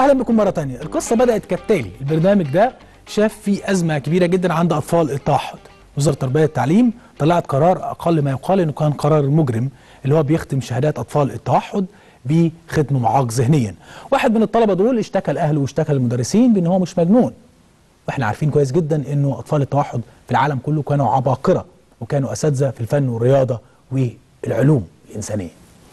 اهلا بكم مره تانية القصه بدات كالتالي البرنامج ده شاف فيه ازمه كبيره جدا عند اطفال التوحد وزاره التربيه والتعليم طلعت قرار اقل ما يقال انه كان قرار مجرم اللي هو بيختم شهادات اطفال التوحد بختم معاق ذهنيا واحد من الطلبه دول اشتكى لاهله واشتكى للمدرسين بان هو مش مجنون واحنا عارفين كويس جدا انه اطفال التوحد في العالم كله كانوا عباقره وكانوا اساتذه في الفن والرياضه والعلوم الانسانيه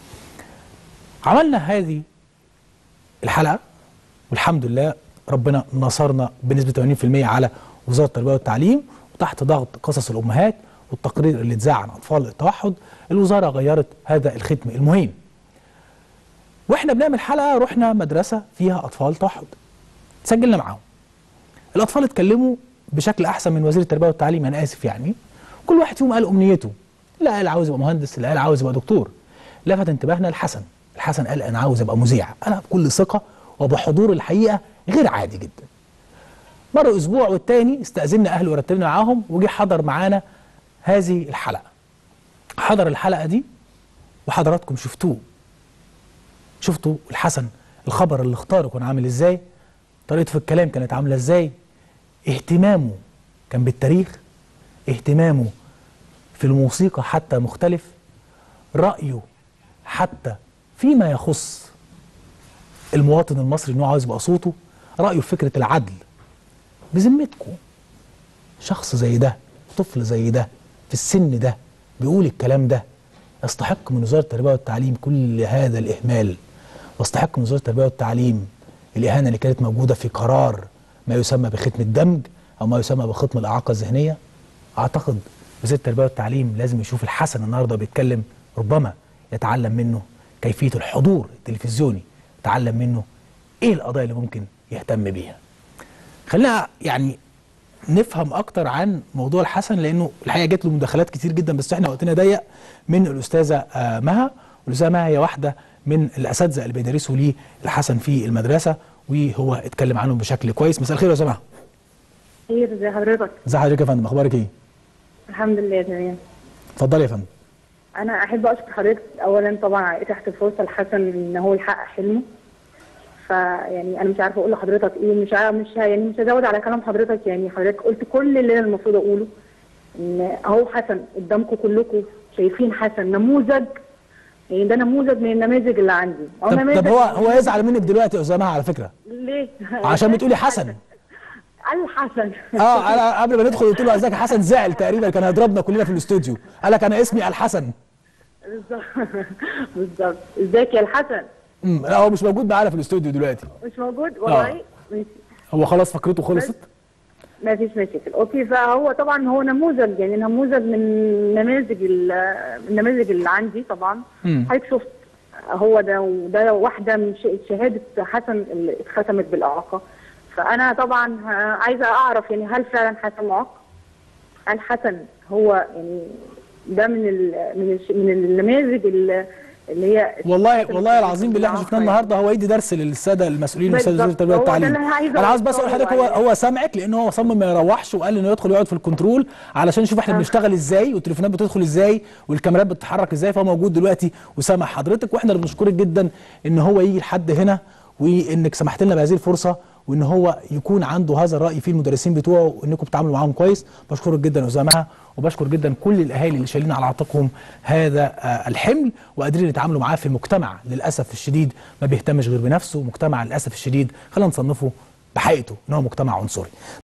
عملنا هذه الحلقه والحمد لله ربنا نصرنا بنسبه 80% على وزاره التربيه والتعليم وتحت ضغط قصص الامهات والتقرير اللي اتذاع عن اطفال التوحد الوزاره غيرت هذا الختم المهين واحنا بنعمل حلقه رحنا مدرسه فيها اطفال توحد سجلنا معاهم الاطفال اتكلموا بشكل احسن من وزير التربيه والتعليم انا اسف يعني كل واحد فيهم قال امنيته لا قال عاوز يبقى مهندس اللي قال عاوز يبقى دكتور لفت انتباهنا الحسن الحسن قال انا عاوز ابقى مذيع انا بكل ثقه وبحضور الحقيقه غير عادي جدا مر اسبوع والتاني استاذنا اهله ورتبنا معاهم وجه حضر معانا هذه الحلقه حضر الحلقه دي وحضراتكم شفتوه شفتوا الحسن الخبر اللي اختاره كان عامل ازاي طريقته في الكلام كانت عامله ازاي اهتمامه كان بالتاريخ اهتمامه في الموسيقى حتى مختلف رأيه حتى فيما يخص المواطن المصري انه عاوز يبقى صوته رأيه في فكرة العدل بذمتكم شخص زي ده طفل زي ده في السن ده بيقول الكلام ده يستحق من وزارة التربية والتعليم كل هذا الإهمال واستحق من وزارة التربية والتعليم الإهانة اللي كانت موجودة في قرار ما يسمى بختم الدمج أو ما يسمى بختم الإعاقة الذهنية أعتقد وزير التربية والتعليم لازم يشوف الحسن النهارده بيتكلم ربما يتعلم منه كيفية الحضور التلفزيوني يتعلم منه إيه القضايا اللي ممكن يهتم بيها خلينا يعني نفهم اكتر عن موضوع الحسن لانه الحقيقه جات له مداخلات كتير جدا بس احنا وقتنا ضيق من الاستاذه آه مها والاستاذه مها هي واحده من الاساتذه اللي بيدرسوا ليه الحسن في المدرسه وهو اتكلم عنهم بشكل كويس مساء الخير يا استاذه مها خير ازي حضرتك ازي حضرتك يا فندم اخبارك ايه الحمد لله تمام اتفضلي يا فندم انا احب اشكر حضرتك اولا طبعا اتاحت الفرصه لحسن ان هو يحقق حلمه فيعني انا مش عارفه اقول لحضرتك ايه مش عارفة مش ه- يعني مش هزود على كلام حضرتك يعني حضرتك قلت كل اللي انا المفروض اقوله ان اهو حسن قدامكم كلكم شايفين حسن نموذج يعني ده نموذج من النماذج اللي عندي أو طب, نماذج طب هو هو يزعل منك دلوقتي يا استاذه مها على فكره ليه؟ عشان بتقولي حسن الحسن اه انا قبل ما ندخل قلت له ازيك يا حسن زعل تقريبا كان هيضربنا كلنا في الاستوديو قال لك انا اسمي الحسن بالظبط بالظبط ازيك يا الحسن امم لا هو مش موجود معانا في الاستوديو دلوقتي مش موجود والله مش هو خلاص فكرته خلصت ما فيش مشاكل اوكي فهو طبعا هو نموذج يعني نموذج من نماذج ال- النماذج اللي عندي طبعا مم. حضرتك شفت هو ده وده واحده من ش- شهاده حسن اللي اتختمت بالاعاقه فانا طبعا ه- عايزه اعرف يعني هل فعلا حسن معاق؟ هل حسن هو يعني ده من ال من الش- من النماذج اللي اللي هي والله والله العظيم بالله احنا شفناه النهارده هو يدي درس للساده المسؤولين والاستاذ وزير بالظبط. التربيه هو ده والتعليم اللي أنا عايزة انا عاوز بس أوصله اقول لحضرتك هو عليه. هو سامعك لان هو صمم ما يروحش وقال انه يدخل يقعد في الكنترول علشان يشوف احنا آه. بنشتغل ازاي والتليفونات بتدخل ازاي والكاميرات بتتحرك ازاي فهو موجود دلوقتي وسامع حضرتك واحنا اللي بنشكرك جدا ان هو يجي لحد هنا وانك سمحت لنا بهذه الفرصه وان هو يكون عنده هذا الراي في المدرسين بتوعه وانكم بتتعاملوا معاهم كويس بشكرك جدا يا استاذه مها وبشكر جدا كل الاهالي اللي شايلين على عاتقهم هذا آه، الحمل وقادرين يتعاملوا معاه في مجتمع للاسف الشديد ما بيهتمش غير بنفسه مجتمع للاسف الشديد خلينا نصنفه بحقيقته ان هو مجتمع عنصري